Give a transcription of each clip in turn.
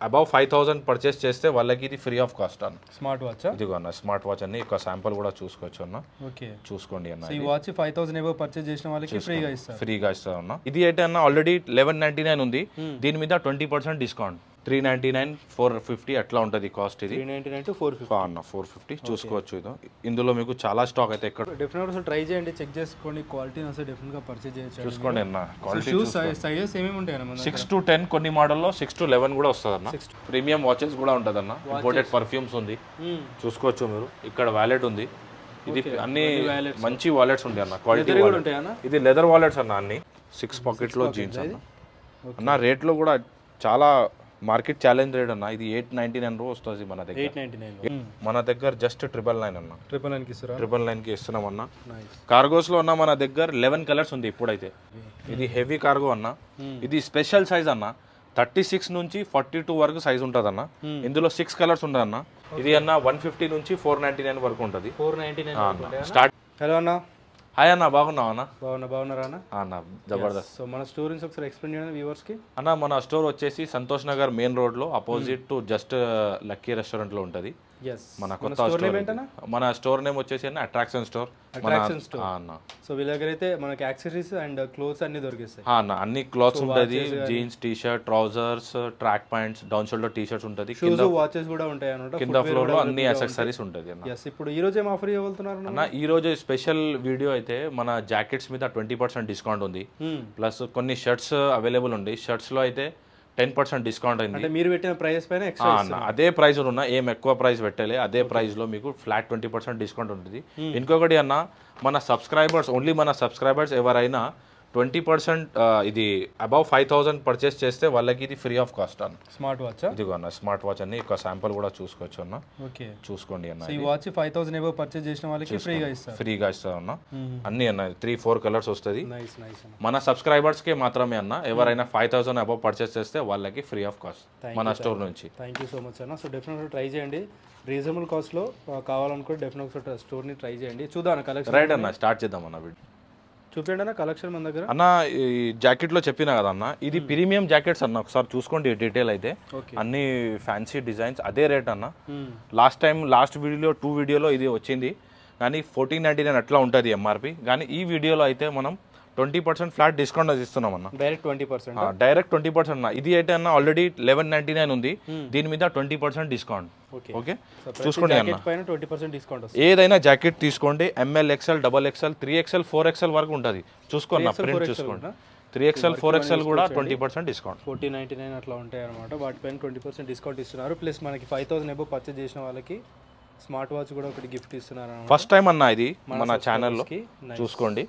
Above five thousand purchase చేస్తే వాళ్ళకి ఇది ఫ్రీ ఆఫ్ కాస్ట్ అన్న స్మార్ట్ వాచ్ ఇదిగో అన్న స్మార్ట్ వాచ్ అన్ని ఒక శాంపుల్ కూడా చూసుకోవచ్చు అన్న ఓకే చూసుకోండి అన్న ఈ వాచ్ ఫైవ్ థౌసండ్ ఏవో పర్చేజ్ చేసిన వాళ్ళకి ఫ్రీగా ఇస్తారు ఫ్రీగా ఇస్తా ఉన్నా ఇది అయితే అన్న ఆల్రెడీ లెవెన్ నైన్టీ నైన్ ఉంది దీని మీద twenty percent discount three ninety nine four fifty అట్లా ఉంటుంది కాస్ట్ ఇది three ninety nine to four fifty అన్న ఫోర్ ఫిఫ్టీ చూసుకోవచ్చు ఇది ఇందులో మీకు చాలా స్టాక్ అయితే ఎక్కడ డెఫినెట్ అసలు ట్రై చేయండి చెక్ చేసుకోండి క్వాలిటీ అసలు డెఫినెట్గా పర్చేజ్ చేయొచ్చు చూసుకోండి అన్న క్వాలిటీ షూస్ సైజెస్ ఏమేమి ఉంటాయి అన్న మన సిక్స్ టు టెన్ కొన్ని మోడల్లో సిక్స్ టు లెవెన్ కూడా వస్తుంది అన్న ప్రీమియం వాచెస్ కూడా ఉంటుంది అన్న ఇంపోర్టెడ్ పర్ఫ్యూమ్స్ ఉంది చూసుకోవచ్చు మీరు ఇక్కడ వ్యాలెట్ ఉంది ఇది అన్ని మంచి వాలెట్స్ ఉంటాయి అన్న క్వాలిటీ కూడా ఉంటాయి అన్న ఇది లెదర్ వాలెట్స్ అన్న అన్ని సిక్స్ పాకెట్లో జీన్స్ అన్న అన్న రేట్లో కూడా చాలా మార్కెట్ ఛాలెంజ్ రేట్ అన్న ఇది ఎయిట్ నైన్టీ నైన్ రూ వస్తుంది మన దగ్గర ఎయిట్ నైన్టీ నైన్ మన దగ్గర జస్ట్ ట్రిపుల్ నైన్ అన్న ట్రిపుల్ నైన్కి ఇస్తారా ట్రిపుల్ నైన్కి ఇస్తున్నాం అన్న నైస్ కార్గోస్లో ఉన్న మన దగ్గర లెవెన్ కలర్స్ ఉంది ఇప్పుడైతే ఇది హెవీ కార్గో అన్న ఇది స్పెషల్ సైజ్ అన్న థర్టీ సిక్స్ నుంచి ఫార్టీ టూ వరకు సైజ్ ఉంటుంది అన్న ఇందులో సిక్స్ కలర్స్ ఉంటుంది అన్న ఇది అన్న వన్ ఫిఫ్టీ నుంచి ఫోర్ నైన్టీ నైన్ వరకు ఉంటుంది four ninety nine start hello అన్న హాయ్ అన్న బాగున్నావు అన్న బాగున్నా బాగున్నారా అన్న ఆ అన్న జబర్దస్త్ సో మన స్టోరీస్ ఒకసారి ఎక్స్ప్లెయిన్ చేయండి వ్యూవర్స్కి అన్న మన స్టోర్ వచ్చేసి సంతోష్ నగర్ మెయిన్ రోడ్లో అపోజిట్ టు జస్ట్ లక్కీ రెస్టారెంట్లో ఉంటుంది ఎస్ మన కొత్త స్టోర్ స్టోర్ నేమ్ ఇది. ఏంటన్నా మన స్టోర్ నేమ్ వచ్చేసి అన్న అట్రాక్షన్ స్టోర్ మన Attraction store. ఆ అన్న సో వీళ్ళ దగ్గర అయితే మనకి యాక్సెసరీస్ అండ్ క్లోత్స్ అన్ని దొరికిస్తాయి ఆ అన్న అన్ని క్లాత్స్ ఉంటుంది jeans T shirt trousers track pants down shoulder T shirts ఉంటుంది షూస్ వాచెస్ కూడా ఉంటాయి అనమాట కింద ఫ్లోర్ లో అన్ని అసెసరీస్ ఉంటుంది అన్న ఎస్ ఇప్పుడు ఈ రోజు ఏం ఆఫర్ ఇవ్వబోతున్నారు అన్న ఈ రోజు స్పెషల్ వీడియో అయితే మన జాకెట్స్ మీద ట్వంటీ పర్సెంట్ డిస్కౌంట్ ఉంది ప్లస్ కొన్ని షర్ట్స్ అవైలబుల్ ఉంది షర్ట్స్ లో అయితే టెన్ పర్సెంట్ డిస్కౌంట్ అయింది అంటే మీరు పెట్టిన ప్రైస్ పైన ఆ ఎక్స్ట్రా అన్న అదే ప్రైస్ ఉన్న ఏం ఎక్కువ ప్రైస్ పెట్టలే అదే ప్రైస్ లో మీకు ఫ్లాట్ ట్వంటీ పర్సెంట్ డిస్కౌంట్ ఉంటుంది ఇంకొకటి అన్న మన సబ్స్క్రైబర్స్ ఓన్లీ మన సబ్స్క్రైబర్స్ ఎవరైనా ట్వంటీ పర్సెంట్ ఇది అబౌవ్ ఫైవ్ థౌసండ్ పర్చేస్ చేస్తే వాళ్ళకి ఇది ఫ్రీ ఆఫ్ కాస్ట్ అన్న స్మార్ట్ వాచ్ ఇదిగో అన్న స్మార్ట్ వాచ్ అన్ని ఒక శాంపుల్ కూడా చూసుకోవచ్చు అన్న ఓకే చూసుకోండి అన్న సో ఈ వాచ్ ఫైవ్ థౌసండ్ ఏవో పర్చేజ్ చేసిన వాళ్ళకి ఫ్రీగా ఇస్తారు ఫ్రీగా ఇస్తా అన్న అన్ని అన్న త్రీ ఫోర్ కలర్స్ వస్తుంది నైస్ నైస్ అన్న మన సబ్స్క్రైబర్స్కి మాత్రమే అన్న ఎవరైనా ఫైవ్ థౌసండ్ అబౌవ్ పర్చేస్ చేస్తే వాళ్ళకి ఫ్రీ ఆఫ్ కాస్ట్ మన స్టోర్ నుంచి థ్యాంక్ యూ సో మచ్ అన్న సో డెఫినెట్గా ట్రై చేయండి రీజనబుల్ కాస్ట్లో కావాలనుకుంటే డెఫినెట్గా స్టోర్ని ట్రై చేయండి చూద్దాం అన్న కలెక్షన్ రైట్ అన్న స్టార్ట్ చేద్దాం అన్న వీడియో చూపించండి అన్న కలెక్షన్ మన దగ్గర అన్న ఈ జాకెట్లో చెప్పినా కదా అన్న ఇది ప్రీమియం జాకెట్స్ అన్న ఒకసారి చూసుకోండి డీటెయిల్ అయితే ఓకే అన్ని ఫ్యాన్సీ డిజైన్స్ అదే రేట్ అన్న లాస్ట్ టైం లాస్ట్ వీడియోలో టూ వీడియోలో ఇది వచ్చింది కానీ ఫోర్టీన్ నైంటీ నైన్ అట్లా ఉంటుంది ఎంఆర్పి కానీ ఈ వీడియోలో అయితే మనం ట్వంటీ పర్సెంట్ ఫ్లాట్ డిస్కౌంట్ ఇస్తున్నాం అన్న direct twenty percent direct twenty percent అన్న ఇది అయితే అన్న ఆల్రెడీ లెవెన్ నైన్టీ నైన్ ఉంది దీని మీద twenty percent discount okay okay చూసుకోండి అన్న జాకెట్ పైన ట్వంటీ పర్సెంట్ డిస్కౌంట్ వస్తుంది ఏదైనా జాకెట్ తీసుకోండి M L XL double XL three XL four XL వరకు ఉంటుంది చూసుకోండి నా ప్రింట్ చూసుకోండి త్రీ ఎక్స్ఎల్ ఫోర్ ఎక్స్ఎల్ కూడా twenty percent discount forty ninety nine అట్లా ఉంటాయి అనమాట వాటిపైన ట్వంటీ పర్సెంట్ డిస్కౌంట్ ఇస్తున్నారు ప్లస్ మనకి ఫైవ్ థౌసండ్ ఎబో పర్చేజ్ చేసిన వాళ్ళకి స్మార్ట్ వాచ్ కూడా ఒకటి గిఫ్ట్ ఇస్తున్నారు అనమాట ఫస్ట్ టైం అన్న ఇది మన ఛానల్లో nice. చూసుకోండి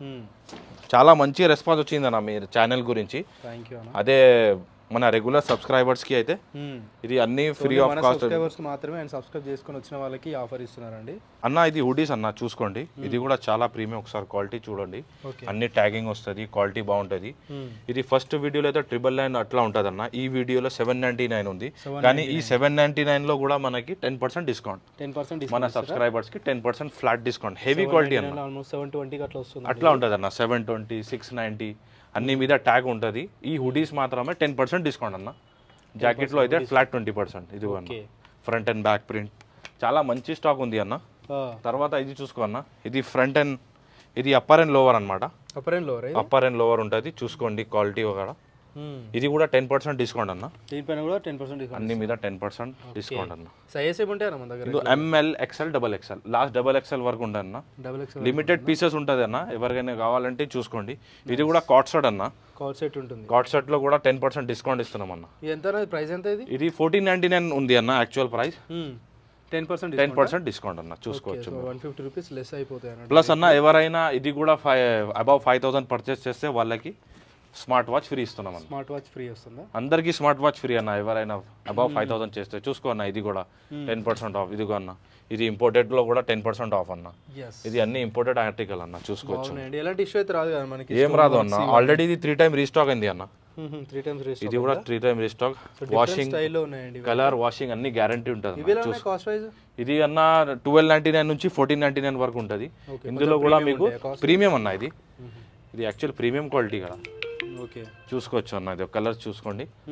చాలా మంచి రెస్పాన్స్ వచ్చింది అన్న మీ ఛానల్ గురించి థ్యాంక్ యూ అన్న అదే మన రెగ్యులర్ సబ్స్క్రైబర్స్కి అయితే ఇది అన్ని ఫ్రీ ఆఫ్ మన కాస్ట్ సబ్స్క్రైబర్స్ మాత్రమే అండ్ సబ్స్క్రైబ్ చేసుకొని వచ్చిన వాళ్ళకి ఆఫర్ ఇస్తున్నారండి అన్న ఇది హుడీస్ అన్న చూసుకోండి ఇది కూడా చాలా ప్రీమియం ఒకసారి క్వాలిటీ చూడండి ఓకే అన్ని ట్యాగింగ్ వస్తుంది క్వాలిటీ బాగుంటుంది ఇది ఫస్ట్ వీడియోలో అయితే ట్రిపుల్ నైన్ అట్లా ఉంటుంది అన్న ఈ వీడియోలో సెవెన్ నైన్టీ నైన్ ఉంది కానీ ఈ సెవెన్ నైన్టీ నైన్ లో కూడా మనకి ten percent discount ten percent మన సబ్స్క్రైబర్స్ కి ten percent flat discount heavy quality అన్న ఆల్మోస్ట్ సెవెన్ ట్వంటీకి అట్లా వస్తుంది అట్లా ఉంటుంది అన్న సెవెన్ ట్వంటీ సిక్స్ నైన్టీ అన్ని మీద ట్యాగ్ ఉంటుంది ఈ హుడీస్ మాత్రమే టెన్ పర్సెంట్ డిస్కౌంట్ అన్న జాకెట్లో అయితే ఫ్లాట్ ట్వంటీ పర్సెంట్ ఇది అన్న okay front and back print చాలా మంచి స్టాక్ ఉంది అన్న తర్వాత ఇది చూసుకో అన్న ఇది ఫ్రంట్ అండ్ ఇది అప్పర్ అండ్ లోవర్ అనమాట upper and lower upper and lower ఉంటుంది చూసుకోండి క్వాలిటీ ఒక ఇది కూడా టెన్ పర్సెంట్ డిస్కౌంట్ అన్న దీనిపైన కూడా టెన్ పర్సెంట్ డిస్కౌంట్ అన్ని మీద టెన్ పర్సెంట్ డిస్కౌంట్ అన్న సైజెస్ ఏముంటాయి మన దగ్గర ఇది M L XL double XL last double XL వరకు ఉంటుంది అన్న డబుల్ ఎక్స్ లిమిటెడ్ పీసెస్ ఉంటుంది అన్న ఎవరికైనా కావాలంటే చూసుకోండి ఇది కూడా కాట్ సెట్ అన్న కాల్ సెట్ ఉంటుంది కాట్ సెట్ లో కూడా టెన్ పర్సెంట్ డిస్కౌంట్ ఇస్తున్నాం అన్న ఇది ఎంత ప్రైస్ ఎంత ఇది ఇది ఫోర్టీన్ నైన్టీ నైన్ ఉంది అన్న actual price ten percent ten percent discount అన్న చూసుకోవచ్చు వన్ ఫిఫ్టీ రూపీస్ లెస్ అయిపోతాయి అన్నట్టు ప్లస్ అన్న ఎవరైనా ఇది కూడా five above five thousand purchase చేస్తే వాళ్ళకి స్మార్ట్ వాచ్ ఫ్రీ ఇస్తున్నాం అన్న స్మార్ట్ వాచ్ ఫ్రీ వస్తుందా అందరికీ స్మార్ట్ వాచ్ ఫ్రీ అన్న ఎవరైనా అబౌవ్ ఫైవ్ థౌసండ్ చేస్తే చూసుకో అన్న ఇది కూడా టెన్ పర్సెంట్ ఆఫ్ ఇదిగో అన్న ఇది imported లో కూడా టెన్ పర్సెంట్ ఆఫ్ అన్న ఎస్ ఇది అన్ని ఇంపోర్టెడ్ ఆర్టికల్ అన్న చూసుకోవచ్చు అవునండి ఎలాంటి ఇష్యూ అయితే రాదు కదా మనకి ఏం రాదు అన్న ఆల్రెడీ ఇది త్రీ టైం రీస్టాక్ అయింది అన్న త్రీ టైమ్స్ రేస్ ఇది కూడా త్రీ టైం రీస్టాక్ వాషింగ్ స్టైల్లో ఉన్నాయండి కలర్ వాషింగ్ అన్ని గ్యారంటీ ఉంటుంది ఇవి ఎలా ఉన్నాయి కాస్ట్ వైజ్ ఇది అన్న ట్వెల్వ్ నైన్టీ నైన్ నుంచి ఫోర్టీన్ నైన్టీ నైన్ వరకు ఉంటుంది ఇందులో కూడా మీకు ప్రీమియం అన్న ఇది ఇది యాక్చువల్ ప్రీమియం క్వాలిటీ కదా ఓకే చూసుకోవచ్చు అన్న ఇది కలర్ చూసుకోండి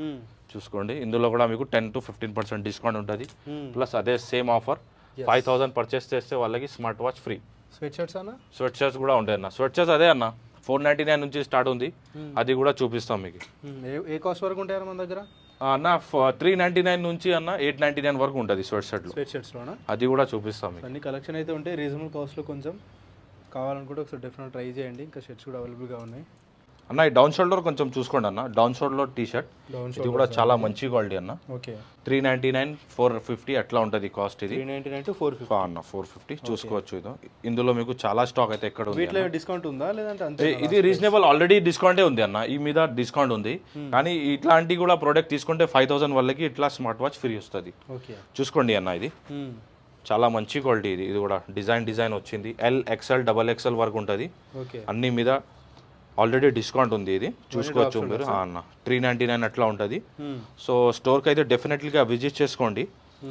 చూసుకోండి ఇందులో కూడా మీకు ten to fifteen percent discount ఉంటుంది Hmm. ప్లస్ అదే same offer five thousand purchase చేస్తే వాళ్ళకి smart watch free sweatshirts అన్న స్వెట్ షర్ట్స్ కూడా ఉంటాయి అన్న స్వెట్ షర్ట్స్ అదే అన్న ఫోర్ నైంటీ నైన్ నుంచి స్టార్ట్ ఉంది అది కూడా చూపిస్తాం మీకు Hmm. ఏ- ఏ కాస్ట్ వరకు ఉంటాయన్న మన దగ్గర ఆ, అన్న త్రీ నైంటీ నైన్ నుంచి అన్న ఎయిట్ నైంటీ నైన్ వరకు ఉంటుంది స్వెట్ షర్ట్లు స్వెట్ షర్ట్స్లోనా అది కూడా చూపిస్తాం మీకు అన్ని కలెక్షన్ అయితే ఉంటాయి రీజనబుల్ కాస్ట్లో కొంచెం కావాలనుకుంటే ఒకసారి డెఫినెట్ ట్రై చేయండి ఇంకా షర్ట్స్ కూడా అవైలబుల్గా ఉన్నాయి అన్న ఈ డౌన్ షోల్డర్ కొంచెం చూసుకోండి అన్న down shoulder T shirt down ఇది కూడా చాలా మంచి క్వాలిటీ అన్న okay three ninety nine four fifty అట్లా ఉంటుంది కాస్ట్ ఇది three ninety nine to four fifty ఆ అన్న ఫోర్ ఫిఫ్టీ చూసుకోవచ్చు ఇది ఇందులో మీకు చాలా స్టాక్ అయితే ఎక్కడ ఉంది వీటిలో డిస్కౌంట్ ఉందా లేదంటే అంతే ఏ- ఇది రీజనబుల్ ఆల్రెడీ డిస్కౌంటే ఉంది అన్న ఈ మీద డిస్కౌంట్ ఉంది కానీ ఇట్లాంటి కూడా ప్రోడక్ట్ తీసుకుంటే ఫైవ్ థౌసండ్ వాళ్ళకి ఇట్లా స్మార్ట్ వాచ్ ఫ్రీ వస్తుంది ఓకే చూసుకోండి అన్న ఇది చాలా మంచి క్వాలిటీ ఇది ఇది కూడా డిజైన్ డిజైన్ వచ్చింది ఎల్ ఎక్స్ఎల్ డబల్ ఎక్స్ఎల్ వరకు ఉంటుంది ఓకే అన్ని మీద ఆల్రెడీ డిస్కౌంట్ ఉంది ఇది చూసుకోవచ్చు మీరు ఆ అన్న త్రీ నైంటీ నైన్ అట్లా ఉంటుంది సో స్టోర్కి అయితే డెఫినెట్లీగా విజిట్ చేసుకోండి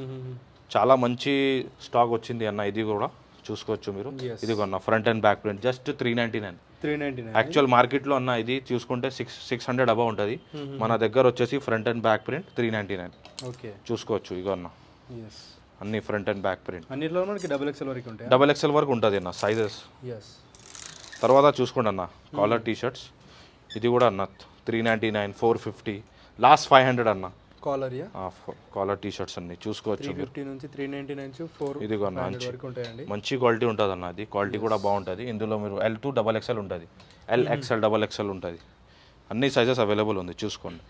చాలా మంచి స్టాక్ వచ్చింది అన్న ఇది కూడా చూసుకోవచ్చు మీరు Yes. ఇది కొన్న front and back print just three ninety nine three ninety nine actual మార్కెట్లో అన్న ఇది చూసుకుంటే సిక్స్ సిక్స్ హండ్రెడ్ అబవ్ ఉంటుంది మన దగ్గర వచ్చేసి front and back print three ninety nine okay చూసుకోవచ్చు ఇగో అన్న ఎస్ అన్ని ఫ్రంట్ అండ్ బ్యాక్ ప్రింట్ అన్నిట్లో మనకి డబుల్ ఎక్స్ఎల్ వరకు ఉంటాయి డబల్ ఎక్స్ఎల్ వరకు ఉంటుంది అన్న సైజెస్ ఎస్ తర్వాత చూసుకోండి అన్న కాలర్ టీ షర్ట్స్ ఇది కూడా అన్న three ninety nine four fifty last five hundred అన్న కాలర్ యా కాలర్ టీ షర్ట్స్ అన్ని చూసుకోవచ్చు త్రీ ఫిఫ్టీ నుంచి త్రీ నైంటీ నైన్ ఫోర్ ఇదిగో అన్న హండ్రెడ్ వరకు ఉంటాయండి మంచి క్వాలిటీ ఉంటుంది అన్న అది క్వాలిటీ కూడా బాగుంటుంది ఇందులో మీరు ఎల్ టూ డబల్ ఎక్స్ఎల్ ఉంటుంది ఎల్ ఎక్స్ఎల్ డబల్ ఎక్స్ఎల్ ఉంటుంది అన్ని సైజెస్ అవైలబుల్ ఉంది చూసుకోండి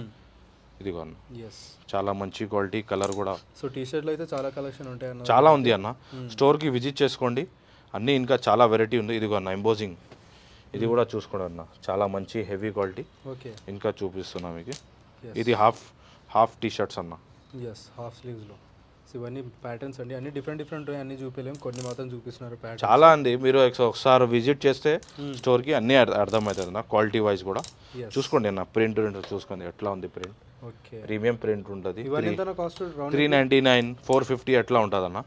ఇదిగో అన్న ఎస్ చాలా మంచి క్వాలిటీ కలర్ కూడా సో టీ షర్ట్లో అయితే చాలా కలెక్షన్ ఉంటాయి అన్న చాలా ఉంది అన్న స్టోర్కి విజిట్ చేసుకోండి అన్నీ ఇంకా చాలా వెరైటీ ఉంది ఇదిగో అన్న ఎంబోజింగ్ ఇది కూడా చూసుకోండి అన్న చాలా మంచి హెవీ క్వాలిటీ ఓకే ఇంకా చూపిస్తున్నా మీకు Yes. ఇది హాఫ్ హాఫ్ టీ షర్ట్స్ అన్న ఎస్ హాఫ్ స్లీవ్స్లో సో ఇవన్నీ ప్యాటర్న్స్ అండి అన్ని డిఫరెంట్ డిఫరెంట్ అన్ని చూపించలేము కొన్ని మాత్రం చూపిస్తున్నారు ప్యాటర్న్ చాలా అంది మీరు ఒకసా- ఒకసారి విజిట్ చేస్తే స్టోర్కి అన్నీ అర్థ- అర్థమవుతుంది అన్న క్వాలిటీ వైజ్ కూడా Yes. చూసుకోండి అన్న ప్రింట్ చూసుకోండి ఎట్లా ఉంది ప్రింట్ ఓకే ప్రీమియం ప్రింట్ ఉంటుంది ఇవన్నీ ఎంత cost round three ninety nine four fifty ఎట్లా ఉంటుంది అన్న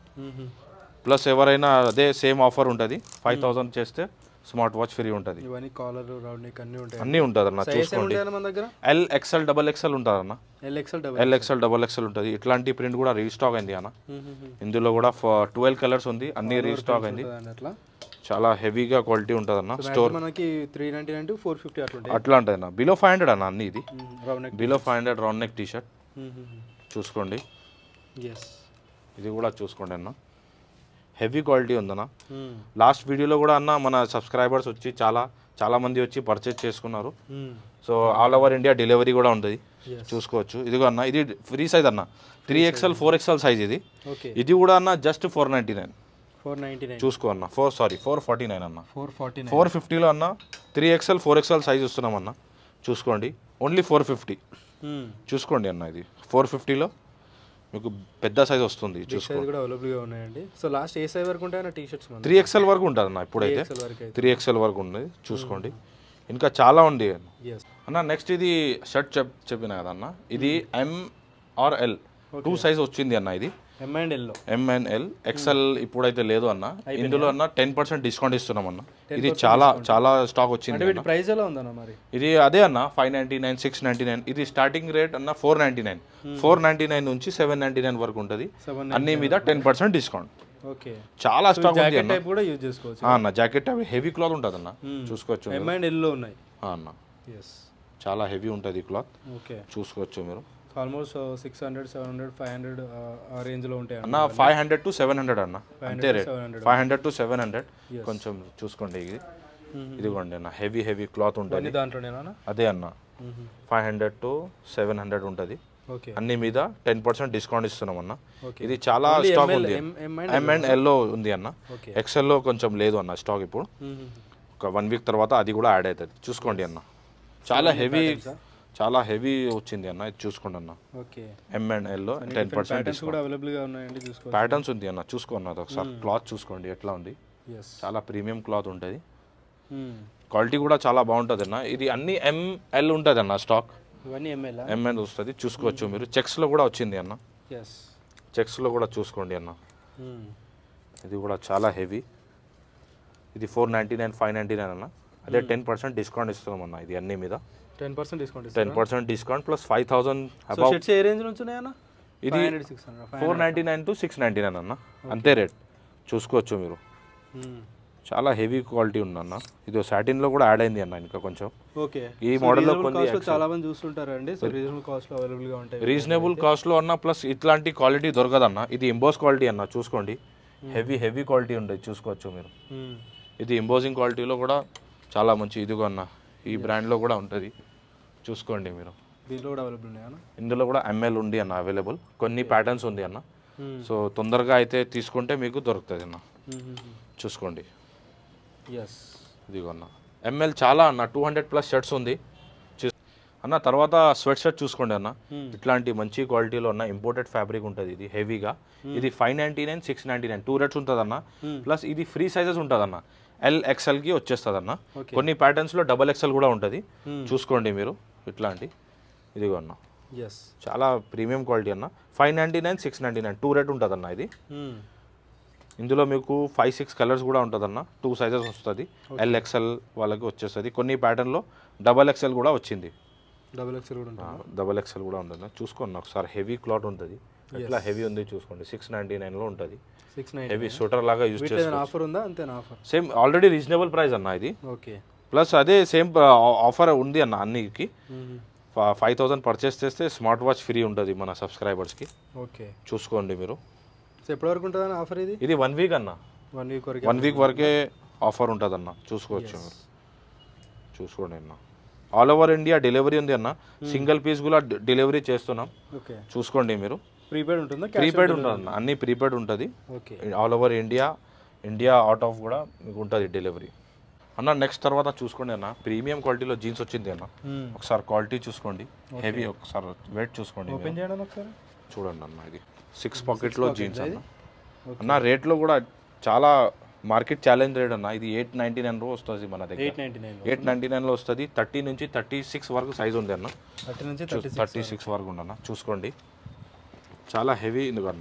ప్లస్ ఎవరైనా అదే సేమ్ ఆఫర్ ఉంటుంది ఫైవ్ థౌసండ్ చేస్తే స్మార్ట్ వాచ్ ఫ్రీ ఉంటుంది ఇవన్నీ కాలర్ రౌండ్ నెక్ అన్నీ ఉంటాయి అన్నీ ఉంటుంది అన్న సైజ్ చూసుకోండి ఉంటాయన్న మన దగ్గర ఎల్ ఎక్స్ఎల్ డబల్ ఎక్స్ఎల్ ఉంటుంది అన్న L XL double L XL double XL ఉంటుంది ఇట్లాంటి ప్రింట్ కూడా రీస్టాక్ అయింది అన్న ఇందులో కూడా ట్వెల్వ్ కలర్స్ ఉంది అన్ని రీస్టాక్ అయింది అట్లా చాలా హెవీగా క్వాలిటీ ఉంటుంది అన్న స్టోర్ మనకి three ninety nine to four fifty అట్లా ఉంటాయి అట్లా ఉంటుంది అన్న బిలో ఫైవ్ హండ్రెడ్ అన్న అన్ని ఇది round neck below five hundred round neck T shirt చూసుకోండి ఎస్ ఇది కూడా చూసుకోండి అన్న హెవీ క్వాలిటీ ఉందన్న లాస్ట్ వీడియోలో కూడా అన్న మన సబ్స్క్రైబర్స్ వచ్చి చాలా చాలా మంది వచ్చి పర్చేజ్ చేసుకున్నారు so all over India delivery కూడా ఉంటుంది Yes. చూసుకోవచ్చు ఇదిగో అన్న ఇది ఫ్రీ సైజ్ అన్న three XL four XL size ఇది ఓకే ఇది కూడా అన్న just four ninety nine four ninety nine చూసుకో అన్న four sorry four forty nine అన్న ఫోర్ ఫార్టీ నైన్ ఫోర్ ఫిఫ్టీలో అన్న three XL four XL size ఇస్తున్నాం అన్న చూసుకోండి ఓన్లీ ఫోర్ ఫిఫ్టీ చూసుకోండి అన్న ఇది ఫోర్ ఫిఫ్టీలో మీకు పెద్ద సైజ్ వస్తుంది చూసుకో సైజ్ కూడా అవైలబుల్గా ఉన్నాయండి సో లాస్ట్ ఏ సైజ్ వరకు ఉంటాయన్న టీ షర్ట్స్ మన త్రీ ఎక్స్ఎల్ వరకు ఉంటుంది అన్న ఇప్పుడైతే ఎక్స్ఎల్ వరకు అయితే త్రీ ఎక్స్ఎల్ వరకు ఉంది చూసుకోండి ఇంకా చాలా ఉంది ఎస్ అన్న నెక్స్ట్ ఇది షర్ట్ చెప్ చెప్పిన కదా అన్న ఇది M or L two size వచ్చింది అన్న ఇది ఎం అండ్ ఎల్లో ఎం అండ్ ఎల్ ఎక్స్ఎల్ ఇప్పుడైతే లేదు అన్న ఇందులో అన్న టెన్ పర్సెంట్ డిస్కౌంట్ ఇస్తున్నాం అన్న ఇది చాలా చాలా స్టాక్ వచ్చింది అంటే వీటి ప్రైస్ ఎలా ఉందన్న మరి ఇది అదే అన్న five ninety nine six ninety nine ఇది స్టార్టింగ్ రేట్ అన్న four ninety nine four ninety nine నుంచి సెవెన్ నైంటీ నైన్ వరకు ఉంటుంది సెవెన్ అన్ని మీద టెన్ పర్సెంట్ డిస్కౌంట్ ఓకే చాలా స్టాక్ ఉంది జాకెట్ అన్న టైప్ కూడా యూజ్ చేసుకోవచ్చు ఆ అన్న జాకెట్ అవి హెవీ క్లాత్ ఉంటుంది అన్న చూసుకోవచ్చు మీరు. ఎం అండ్ ఎల్లో ఉన్నాయి ఆ అన్న ఎస్ చాలా హెవీ ఉంటుంది క్లాత్ ఓకే చూసుకోవచ్చు మీరు almost six hundred seven hundred five hundred ఆ రేంజ్లో ఉంటాయి అన్న five hundred to seven hundred అన్న అంతే rate seven hundred five hundred to seven hundred కొంచెం చూసుకోండి ఇది ఇదిగోండి అన్న హెవీ హెవీ క్లాత్ ఉంటుంది అన్ని దాంట్లోనేనా అదే అన్న five hundred to seven hundred ఉంటుంది ఓకే అన్ని మీద టెన్ పర్సెంట్ డిస్కౌంట్ ఇస్తున్నాం అన్న Okay. ఇది చాలా స్టాక్ ఉంది M M and M and ఎల్లో ఉంది అన్న ఓకే ఎక్సెల్లో కొంచెం లేదు అన్న స్టాక్ ఇప్పుడు ఒక వన్ వీక్ తర్వాత అది కూడా యాడ్ అవుతుంది చూసుకోండి అన్న చాలా హెవీ చాలా హెవీ వచ్చింది అన్న ఇది చూసుకోండి అన్న ఓకే ఎం అండ్ ఎల్లో టెన్ పర్సెంట్ ప్యాటర్న్స్ కూడా అవైలబుల్గా ఉన్నాయండి చూసుకోవచ్చు ప్యాటర్న్స్ ఉంది అన్న చూసుకోండి అది ఒకసారి క్లాత్ చూసుకోండి ఎట్లా ఉంది ఎస్ చాలా ప్రీమియం క్లాత్ ఉంటుంది క్వాలిటీ కూడా చాలా బాగుంటుంది అన్న ఇది అన్ని ఎంఎల్ ఉంటుంది అన్న స్టాక్ ఇవన్నీ ఎంఎల్ ఎంఎల్ వస్తుంది చూసుకోవచ్చు మీరు చెక్స్లో కూడా వచ్చింది అన్న ఎస్ చెక్స్లో కూడా చూసుకోండి అన్న ఇది కూడా చాలా హెవీ ఇది four ninety nine five ninety nine అన్న అదే టెన్ పర్సెంట్ డిస్కౌంట్ ఇస్తున్నాం అన్న ఇది అన్ని మీద ten percent discount ten percent discount plus five thousand so above shirts ఏ రేంజ్ నుంచి ఉన్నాయన్న ఇది hundred six hundred four ninety nine to six ninety nine అన్న అంతే రేట్ చూసుకోవచ్చు మీరు చాలా హెవీ క్వాలిటీ ఉందన్న ఇది సాటిన్లో కూడా యాడ్ అయింది అన్న ఇంకా కొంచెం ఓకే ఈ మోడల్లో కొన్ని కాస్ట్ చాలా మంది చూస్తుంటారండి సో రీజనబుల్ కాస్ట్ లో అవైలబుల్ గా ఉంటాయి రీజనబుల్ కాస్ట్లో అన్న ప్లస్ ఇట్లాంటి క్వాలిటీ దొరకదన్న ఇది ఇంబోస్ క్వాలిటీ అన్న చూసుకోండి హెవీ హెవీ క్వాలిటీ ఉండేది చూసుకోవచ్చు మీరు మ్మ్. ఇది ఇంబోజింగ్ క్వాలిటీలో కూడా చాలా మంచి ఇదిగో అన్న ఈ బ్రాండ్లో కూడా ఉంటుంది చూసుకోండి మీరు దీంట్లో కూడా అవైలబుల్ ఉన్నాయన్న ఇందులో కూడా ఎంఎల్ ఉంది అన్న అవైలబుల్ కొన్ని ప్యాటర్న్స్ ఉంది అన్న మ్మ్. సో తొందరగా అయితే తీసుకుంటే మీకు దొరుకుతుంది అన్న చూసుకోండి ఎస్ ఇదిగో అన్న ఎంఎల్ చాలా అన్న టూ హండ్రెడ్ ప్లస్ షర్ట్స్ ఉంది చూ- అన్న తర్వాత స్వెట్ షర్ట్ చూసుకోండి అన్న ఇట్లాంటి మంచి క్వాలిటీలో ఉన్న ఇంపోర్టెడ్ ఫ్యాబ్రిక్ ఉంటుంది ఇది హెవీగా ఇది five ninety nine six ninety nine two rates ఉంటుంది అన్న ప్లస్ ఇది ఫ్రీ సైజెస్ ఉంటుంది అన్న ఎల్ ఎక్స్ఎల్కి వచ్చేస్తుంది అన్న Okay. కొన్ని ప్యాటర్న్స్లో డబల్ ఎక్స్ఎల్ కూడా ఉంటుంది చూసుకోండి మీరు ఇట్లాంటి ఇదిగో అన్న ఎస్ చాలా ప్రీమియం క్వాలిటీ అన్న five ninety nine six ninety nine two rate ఉంటుంది అన్న ఇది ఇందులో మీకు ఫైవ్ సిక్స్ కలర్స్ కూడా ఉంటుందన్న టూ సైజెస్ వస్తుంది ఎల్ ఎక్స్ఎల్ వాళ్ళకి వచ్చేస్తుంది కొన్ని ప్యాటర్న్లో డబల్ ఎక్స్ఎల్ కూడా వచ్చింది డబుల్ ఎక్స్ఎల్ కూడా ఉంటుంది డబల్ ఎక్స్ఎల్ కూడా ఉంటుంది చూసుకోండి ఒకసారి హెవీ క్లాత్ ఉంటుంది ఎట్లా హెవీ ఉంది చూసుకోండి సిక్స్ నైంటీ నైన్లో ఉంటుంది సిక్స్ నైన్ హెవీ స్వెటర్ లాగా యూజ్ వీటిలో చేస్తాం ఏదైనా ఆఫర్ ఉందా అంతేనా offer same already reasonable price అన్న ఇది ఓకే ప్లస్ అదే సేమ్ ఆఫర్ ఉంది అన్న అన్నికి ఫైవ్ థౌసండ్ పర్చేస్ చేస్తే స్మార్ట్ వాచ్ ఫ్రీ ఉంటుంది మన సబ్స్క్రైబర్స్కి ఓకే చూసుకోండి మీరు సో ఎప్పటి వరకు ఉంటుందని ఆఫర్ ఇది ఇది వన్ వీక్ అన్న వన్ వీక్ వరకు వన్ వీక్ వరకే ఆఫర్ ఉంటుంది అన్న చూసుకోవచ్చు మీరు చూసుకోండి అన్న ఆల్ ఓవర్ ఇండియా డెలివరీ ఉంది అన్న సింగిల్ పీస్ కూడా డెలివరీ చేస్తున్నాం ఓకే చూసుకోండి మీరు ప్రీపెయిడ్ ఉంటుందా ప్రీపెయిడ్ ఉంటుంది అన్న అన్ని ప్రీపెయిడ్ ఉంటుంది okay all over India India out of కూడా మీకు ఉంటుంది డెలివరీ అన్న నెక్స్ట్ తర్వాత చూసుకోండి అన్న ప్రీమియం క్వాలిటీలో జీన్స్ వచ్చింది అన్న ఒకసారి క్వాలిటీ చూసుకోండి హెవీ ఒకసారి వెయిట్ చూసుకోండి మీరు. ఓపెన్ చేయడం ఒకసారి చూడండి అన్న ఇది సిక్స్ పాకెట్లో జీన్స్ అన్న అన్న రేట్లో కూడా చాలా మార్కెట్ ఛాలెంజ్ రేట్ అన్న ఇది ఎయిట్ నైంటీ నైన్ రూ వస్తుంది మన దగ్గర eight ninety nine eight ninety నైన్లో వస్తుంది థర్టీ నుంచి థర్టీ సిక్స్ వరకు సైజ్ ఉంది అన్న థర్టీ నుంచి థర్టీ థర్టీ సిక్స్ వరకు ఉండన్న చూసుకోండి చాలా హెవీ అన్న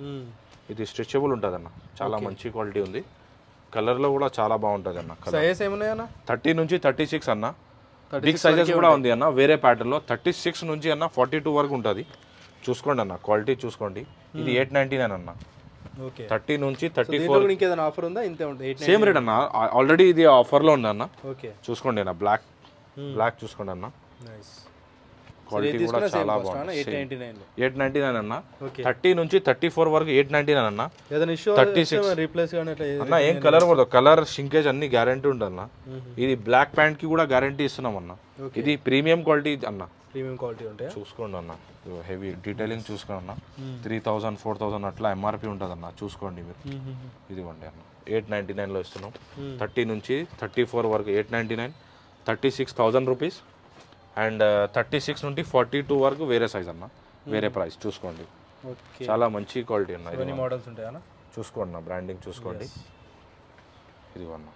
ఇది స్ట్రెచబుల్ ఉంటుంది అన్న చాలా మంచి క్వాలిటీ ఉంది కలర్లో కూడా చాలా బాగుంటుంది అన్న కలర్ సైజెస్ ఏమున్నాయన్న థర్టీ నుంచి థర్టీ సిక్స్ అన్న 36 బిగ్ సైజెస్ కూడా ఉంది అన్న వేరే ప్యాటర్న్లో థర్టీ సిక్స్ నుంచి అన్న ఫార్టీ టూ వరకు ఉంటుంది చూసుకోండి అన్న క్వాలిటీ చూసుకోండి ఇది ఎయిట్ నైంటీ నైన్ అన్న ఓకే థర్టీ నుంచి థర్టీ దీంట్లో ఫోర్ కూడా ఇంకేదైనా ఆఫర్ ఉందా ఇంతే ఉంటుంది ఎయిట్ సేమ్ రేట్ అన్న ఆల్రెడీ ఇది ఆఫర్లో ఉంది అన్న ఓకే చూసుకోండి అన్న బ్లాక్ బ్లాక్ చూసుకోండి అన్న నైస్ క్వాలిటీ కూడా చాలా బాగుంది ఎయిట్ నైంటీ నైన్లో ఎయిట్ నైంటీ నైన్ అన్న ఓకే థర్టీ నుంచి థర్టీ ఫోర్ వరకు ఎయిట్ నైంటీ నైన్ అన్న ఏదైనా ఇష్యూ 36. రీప్లేస్ కానీ అట్లా అన్న ఏం కలర్ కూడా కలర్ షింకేజ్ అన్ని గ్యారంటీ ఉంటుంది అన్న ఇది బ్లాక్ ప్యాంట్ కి కూడా గ్యారంటీ ఇస్తున్నాం అన్న Okay. ఇది ప్రీమియం క్వాలిటీ అన్న ప్రీమియం క్వాలిటీ ఉంటాయా చూసుకోండి అన్న హెవీ డీటెయిలింగ్ చూసుకోండి అన్న త్రీ థౌసండ్ ఫోర్ థౌసండ్ అట్లా ఎంఆర్పి ఉంటుంది అన్న చూసుకోండి మీరు ఇదిగోండి అన్న ఎయిట్ నైంటీ నైన్లో ఇస్తున్నాం థర్టీ నుంచి థర్టీ ఫోర్ వరకు eight ninety nine thirty six thousand rupees and thirty six నుండి ఫార్టీ టూ వరకు వేరే సైజ్ అన్న వేరే ప్రైస్ చూసుకోండి ఓకే చాలా మంచి క్వాలిటీ అన్న ఇది ఎన్ని మోడల్స్ ఉంటాయా చూసుకోండి అన్న బ్రాండింగ్ చూసుకోండి ఇది అన్న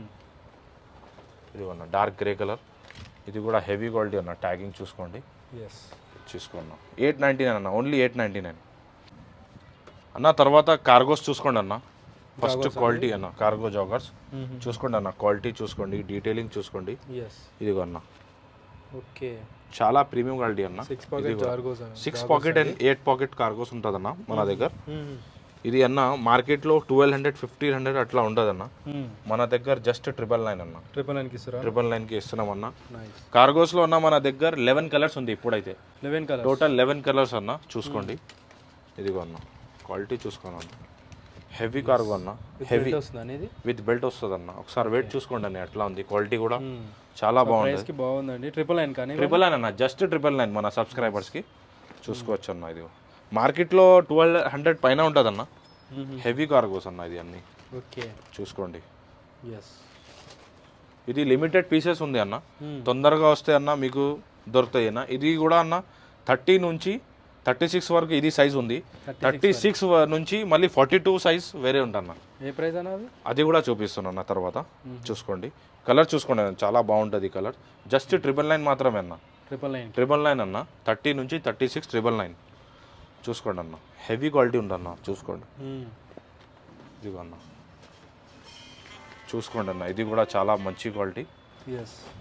ఇది అన్న డార్క్ గ్రే కలర్ ఇది కూడా హెవీ క్వాలిటీ అన్న ట్యాగింగ్ చూసుకోండి ఎస్ చూసుకోండి ఎయిట్ నైంటీ నైన్ అన్న ఓన్లీ ఎయిట్ నైంటీ నైన్ అన్న తర్వాత కార్గోస్ చూసుకోండి అన్న ఫస్ట్ క్వాలిటీ అన్న కార్గో జాగర్స్ చూసుకోండి అన్న క్వాలిటీ చూసుకోండి డీటెయిలింగ్ చూసుకోండి ఎస్ ఇదిగో అన్న ఓకే చాలా ప్రీమియం క్వాలిటీ అన్న six pocket cargos six pocket and eight pocket cargos ఉంటుంది అన్న మన దగ్గర ఇది అన్న మార్కెట్లో ట్వెల్వ్ హండ్రెడ్ ఫిఫ్టీన్ హండ్రెడ్ అట్లా ఉంటుంది అన్న మన దగ్గర జస్ట్ ట్రిపుల్ నైన్ అన్న ట్రిపుల్ నైన్కి ఇస్తారా ట్రిపుల్ నైన్కి ఇస్తున్నాం అన్న నైస్ కార్గోస్లో ఉన్న మన దగ్గర లెవెన్ కలర్స్ ఉంది ఇప్పుడైతే eleven colour total eleven colours అన్న చూసుకోండి ఇదిగో అన్న క్వాలిటీ చూసుకోండి అన్న హెవీ కార్గో అన్న హెవీ వస్తుంది అనేది విత్ బెల్ట్ వస్తుంది అన్న ఒకసారి వెయిట్ చూసుకోండి అన్న ఎట్లా ఉంది క్వాలిటీ కూడా చాలా బాగుంది ప్రైస్కి బాగుందండి ట్రిపుల్ నైన్ కానీ ట్రిపుల్ నైన్ అన్న జస్ట్ ట్రిపుల్ నైన్ మన సబ్స్క్రైబర్స్కి చూసుకోవచ్చు అన్న ఇది మార్కెట్లో ట్వెల్వ్ హండ్రెడ్ పైన ఉంటుంది అన్న హెవీ కార్గోస్ అన్న ఇది అన్ని ఓకే చూసుకోండి ఎస్ ఇది లిమిటెడ్ పీసెస్ ఉంది అన్న తొందరగా వస్తే అన్న మీకు దొరుకుతాయి అన్న ఇది కూడా అన్న థర్టీ నుంచి థర్టీ సిక్స్ వరకు ఇది సైజ్ ఉంది థర్టీ సిక్స్ నుంచి మళ్ళీ ఫార్టీ టూ సైజ్ వేరే ఉంటన్న ఏ ప్రైస్ అన్న అది అది కూడా చూపిస్తున్నాను అన్న తర్వాత చూసుకోండి కలర్ చూసుకోండి అన్న. చాలా బాగుంటుంది కలర్ జస్ట్ ట్రిపుల్ నైన్ మాత్రమే అన్న ట్రిపుల్ నైన్ ట్రిపుల్ నైన్ అన్న థర్టీ నుంచి థర్టీ సిక్స్ ట్రిపుల్ నైన్ చూసుకోండి అన్న హెవీ క్వాలిటీ ఉందన్న చూసుకోండి ఇదిగో అన్న చూసుకోండి అన్న ఇది కూడా చాలా మంచి క్వాలిటీ ఎస్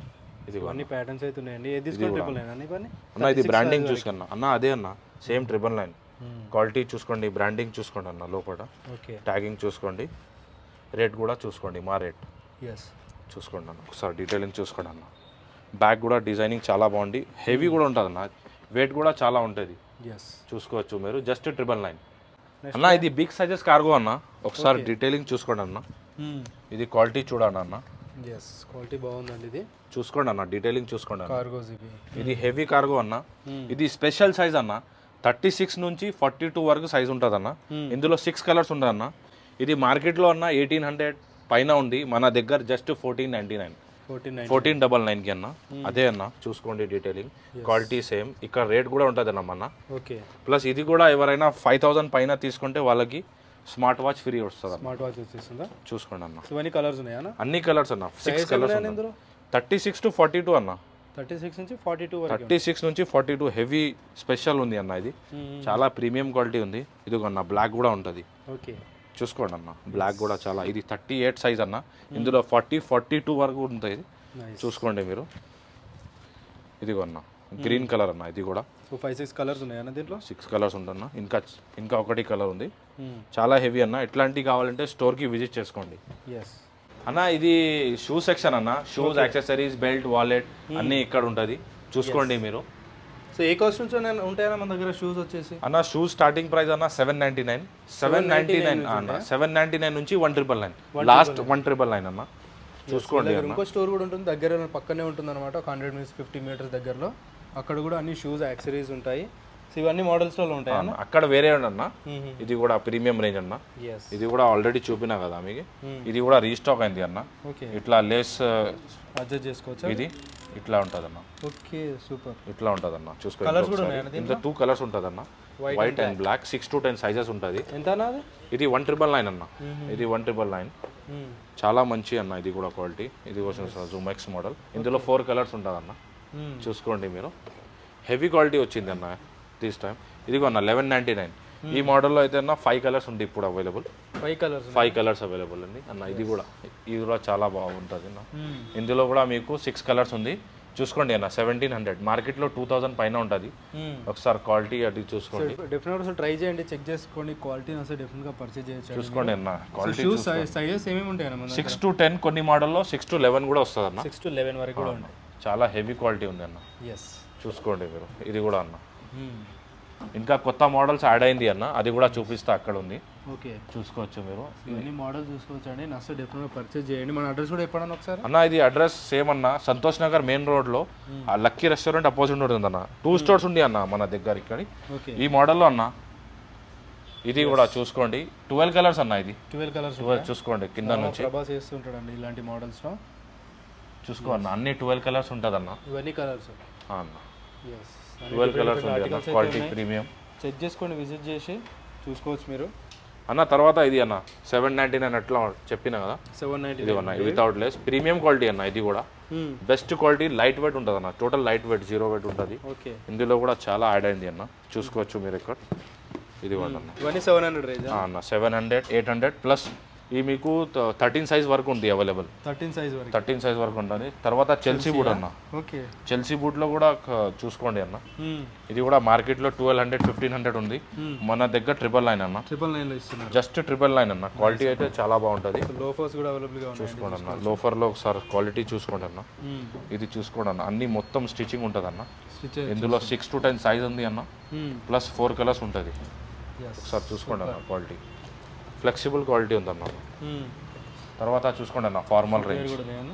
ఇది అన్ని ప్యాటర్న్స్ అయితే ఉన్నాయండి ఏది తీసుకుంటే ట్రిపుల్ నైన్ అన్ని ఇవన్నీ అన్న ఇది బ్రాండింగ్ చూసుకున్నా అన్న అదే అన్న సేమ్ ట్రిపుల్ నైన్ క్వాలిటీ చూసుకోండి బ్రాండింగ్ చూసుకోండి అన్న లోపల ఓకే ట్యాగింగ్ చూసుకోండి రేట్ కూడా చూసుకోండి మా రేట్ ఎస్ చూసుకోండి అన్న ఒకసారి డీటెయిలింగ్ చూసుకోండి అన్న బ్యాగ్ కూడా డిజైనింగ్ చాలా బాగుంది హెవీ కూడా ఉంటుంది అన్న వెయిట్ కూడా చాలా ఉంటుంది ఎస్ చూసుకోవచ్చు మీరు జస్ట్ ట్రిపుల్ నైన్ అన్న ఇది బిగ్ సైజెస్ కార్గో అన్న ఒకసారి డీటెయిలింగ్ చూసుకోండి అన్న ఇది క్వాలిటీ చూడండి అన్న ఎస్ క్వాలిటీ బాగుందండి ఇది చూసుకోండి అన్న డీటెయిలింగ్ చూసుకోండి అన్న కార్గోస్ ఇవి ఇది హెవీ కార్గో అన్న ఇది స్పెషల్ సైజ్ అన్న థర్టీ సిక్స్ నుంచి ఫార్టీ టూ వరకు సైజ్ ఉంటుంది అన్న ఇందులో సిక్స్ కలర్స్ ఉంటుంది అన్న ఇది మార్కెట్లో అన్న ఎయిటీన్ హండ్రెడ్ పైన ఉంది మన దగ్గర just fourteen ninety nine fourteen nine fourteen double నైన్కి అన్న అదే అన్న చూసుకోండి డీటెయిలింగ్ క్వాలిటీ సేమ్ ఇక్కడ రేట్ కూడా ఉంటుంది అన్న మన ఓకే ప్లస్ ఇది కూడా ఎవరైనా ఫైవ్ థౌసండ్ పైన తీసుకుంటే వాళ్ళకి స్మార్ట్ వాచ్ ఫ్రీ వస్తుంది అన్న స్మార్ట్ వాచ్ వచ్చేస్తుందా చూసుకోండి అన్న సో ఇవన్నీ కలర్స్ ఉన్నాయా అన్ని కలర్స్ అన్న సిక్స్ Size కలర్స్ ఉన్నాయా ఇందులో thirty six to forty two అన్న థర్టీ సిక్స్ నుంచి ఫార్టీ టూ వరకు థర్టీ సిక్స్ నుంచి ఫార్టీ టూ హెవీ స్పెషల్ ఉంది అన్న ఇది చాలా ప్రీమియం క్వాలిటీ ఉంది ఇది అన్న బ్లాక్ కూడా ఉంటుంది ఓకే చూసుకోండి అన్న బ్లాక్ కూడా చాలా ఇది థర్టీ ఎయిట్ సైజ్ అన్న ఇందులో ఫార్టీ ఫార్టీ టూ వరకు ఉంటుంది నైస్ చూసుకోండి మీరు ఇదిగో అన్న గ్రీన్ కలర్ అన్న ఇది కూడా సో ఫైవ్ సిక్స్ కలర్స్ ఉన్నాయా దీంట్లో సిక్స్ కలర్స్ ఉందన్న ఇంకా ఇంకా ఒకటి కలర్ ఉంది చాలా హెవీ అన్న ఇట్లాంటివి కావాలంటే స్టోర్కి విజిట్ చేసుకోండి ఎస్ అన్న ఇది షూ సెక్షన్ అన్న షూస్ యాక్సెసరీస్ బెల్ట్ వాలెట్ అన్నీ ఇక్కడ ఉంటుంది చూసుకోండి మీరు సో ఏ కాస్ట్ నుంచి ఉంటాయా మన దగ్గర షూస్ వచ్చేసి అన్న షూస్ స్టార్టింగ్ ప్రైస్ అన్న seven ninety nine seven ninety nine అన్న సెవెన్ నైన్టీ నైన్ నుంచి one triple nine last one triple nine అన్న చూసుకోండి దగ్గర ఇంకో స్టోర్ కూడా ఉంటుంది దగ్గర పక్కనే ఉంటుంది అనమాట ఒక హండ్రెడ్ మీటర్స్ ఫిఫ్టీ మీటర్స్ దగ్గరలో అక్కడ కూడా అన్ని షూస్ యాక్సరీస్ ఉంటాయి సో ఇవన్నీ మోడల్స్లో ఉంటాయి అన్న, అక్కడ వేరే అన్న ఇది కూడా ప్రీమియం రేంజ్ అన్న ఎస్ ఇది కూడా ఆల్రెడీ చూపినా కదా మీకు ఇది కూడా రీస్టాక్ అయింది అన్న ఓకే ఇట్లా లేస్ అడ్జస్ట్ చేసుకోవచ్చా ఇది ఇట్లా ఉంటుంది అన్న ఓకే సూపర్ ఇట్లా ఉంటుంది అన్న చూసుకోండి Colours కూడా ఒకసారి. ఉన్నాయా ఇందులో టూ కలర్స్ ఉంటుంది అన్న white and black six to ten sizes ఉంటుంది ఎంత అన్నది ఇది వన్ ట్రిపుల్ నైన్ అన్న ఇది వన్ ట్రిపుల్ నైన్ చాలా మంచి అన్న ఇది కూడా క్వాలిటీ ఇది కోసం జూమెక్స్ మోడల్ ఇందులో ఫోర్ కలర్స్ ఉంటుంది అన్న చూసుకోండి మీరు హెవీ క్వాలిటీ వచ్చింది అన్న దిస్ టైం ఇది అన్న లెవెన్ నైంటీ నైన్ ఈ మోడల్లో అయితే అన్న ఫైవ్ కలర్స్ ఉంది ఇప్పుడు available five colours five colours available ఉంది అన్న ఇది కూడా ఇది కూడా చాలా బాగుంటుంది అన్న ఇందులో కూడా మీకు సిక్స్ కలర్స్ ఉంది చూసుకోండి అన్న సెవెంటీన్ హండ్రెడ్ మార్కెట్లో టూ థౌసండ్ పైన ఉంటుంది ఒకసారి క్వాలిటీ అది చూసుకోండి డెఫినెట్ ఒకసారి ట్రై చేయండి చెక్ చేసుకోండి క్వాలిటీని వస్తే డెఫినెట్గా పర్చేజ్ చేయొచ్చు చూసుకోండి అన్న క్వాలిటీ షూస్ సైజెస్ ఏమేమి ఉంటాయి అన్న సిక్స్ టు టెన్ కొన్ని మోడల్లో సిక్స్ టు లెవెన్ కూడా వస్తుంది అన్న సిక్స్ టు లెవెన్ వరకు కూడా ఉంటాయి చాలా హెవీ క్వాలిటీ ఉంది అన్న ఎస్ చూసుకోండి మీరు ఇది కూడా అన్న ఇంకా కొత్త మోడల్స్ యాడ్ అయింది అన్న అది కూడా చూపిస్తా అక్కడ ఉంది ఓకే చూసుకోవచ్చు మీరు ఇవన్నీ మోడల్ చూసుకోవచ్చు అండి నచ్చ డెఫినెట్గా పర్చేజ్ చేయండి మన అడ్రస్ కూడా ఎప్పుడన్నా ఒకసారి అన్న ఇది అడ్రస్ సేమ్ అన్న సంతోష్ నగర్ మెయిన్ రోడ్లో ఆ లక్కీ రెస్టారెంట్ అపోజిట్ ఉంటుంది అన్న టూ స్టోర్స్ ఉంది అన్న మన దగ్గర ఇక్కడ ఓకే ఈ మోడల్లో అన్న ఇది కూడా చూసుకోండి ట్వెల్వ్ కలర్స్ అన్న ఇది ట్వెల్వ్ కలర్స్ ట్వెల్వ్ చూసుకోండి కింద నుంచి ప్రభాస్ చేస్తుంటాడండి ఇలాంటి మోడల్స్లో చూసుకో అన్న అన్ని ట్వెల్వ్ కలర్స్ ఉంటుంది అన్న ఇవన్నీ కలర్స్ ఆ అన్న ఎస్ ట్వెల్వ్ కలర్స్ ఉంది అన్న క్వాలిటీ ప్రీమియం చెక్ చేసుకోండి విజిట్ చేసి చూసుకోవచ్చు మీరు అన్న తర్వాత ఇది అన్న సెవెన్ నైంటీ నైన్ అట్లా చెప్పిన కదా సెవెన్ నైంటీ ఇది అన్న వితౌట్ లెస్ ప్రీమియం క్వాలిటీ అన్న ఇది కూడా బెస్ట్ క్వాలిటీ లైట్ వెయిట్ ఉంటుంది అన్న total light weight zero weight ఉంటుంది ఓకే ఇందులో కూడా చాలా యాడ్ అయింది అన్న చూసుకోవచ్చు మీరు ఇక్కడ ఇది కూడా అన్న ఇవన్నీ సెవెన్ హండ్రెడ్ రేంజ్ ఆ అన్న seven hundred eight hundred plus ఈ మీకు థర్టీన్ సైజ్ వరకు ఉంది అవైలబుల్ థర్టీన్ సైజ్ వరకు థర్టీన్ సైజ్ వరకు ఉంటుంది తర్వాత చెల్సీ బూట్ అన్న ఓకే చెల్సీ బూట్లో కూడా క- చూసుకోండి అన్న ఇది కూడా మార్కెట్లో ట్వెల్వ్ హండ్రెడ్ ఫిఫ్టీన్ హండ్రెడ్ ఉంది మన దగ్గర ట్రిపుల్ నైన్ అన్న ట్రిపుల్ నైన్లో ఇస్తున్నారు జస్ట్ ట్రిపుల్ నైన్ అన్న క్వాలిటీ అయితే చాలా బాగుంటుంది లోఫర్స్ కూడా అవైలబుల్గా ఉన్నాయి చూసుకోండి అన్న లోఫర్లో ఒకసారి క్వాలిటీ చూసుకోండి అన్న ఇది చూసుకోండి అన్న అన్ని మొత్తం స్టిచ్చింగ్ ఉంటుంది అన్న స్టిచ్ ఇందులో సిక్స్ టు టెన్ సైజ్ ఉంది అన్న ప్లస్ ఫోర్ కలర్స్ ఉంటుంది ఎస్ ఒకసారి చూసుకోండి అన్న క్వాలిటీ ఫ్లెక్సిబుల్ క్వాలిటీ ఉందన్న తర్వాత చూసుకోండి అన్న ఫార్మల్ రేంజ్ కూడా ఉన్నాయన్న